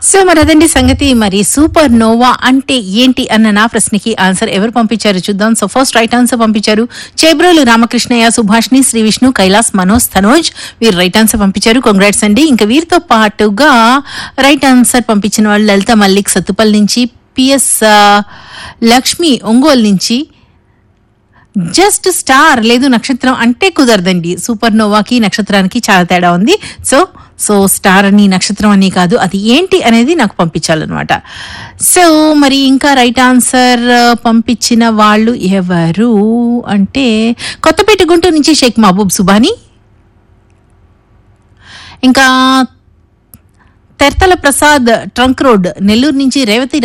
so మరి అదండి సంగతి మరి సూపర్ నోవా అంటే ఏంటి అన్న నా ప్రశ్నకి ఆన్సర్ ఎవరు పంపించారు చూద్దాం సో ఫస్ట్ రైట్ ఆన్సర్ పంపించారు చేబ్రోలు రామకృష్ణయ్య సుభాష్ని శ్రీ విష్ణు కైలాస్ మనోజ్ తనోజ్ వీరు రైట్ ఆన్సర్ పంపించారు కంగ్రాట్స్ అండి ఇంకా వీరితో పాటుగా రైట్ ఆన్సర్ పంపించిన వాళ్ళు లలిత మల్లిక్ సత్తుపల్లి నుంచి పిఎస్ లక్ష్మి ఒంగోలు నుంచి జస్ట్ స్టార్ లేదు నక్షత్రం అంటే కుదరదండి సూపర్ నోవాకి నక్షత్రానికి చాలా తేడా ఉంది సో సో స్టార్ అని నక్షత్రం అని కాదు అది ఏంటి అనేది నాకు పంపించాలన్నమాట సో మరి ఇంకా రైట్ ఆన్సర్ పంపించిన వాళ్ళు ఎవరు అంటే కొత్తపేట గుంటూరు నుంచి షేక్ మహబూబ్ సుబాని ఇంకా తెర్తల ప్రసాద్ ట్రంక్ రోడ్ నెల్లూరు నుంచి రేవతి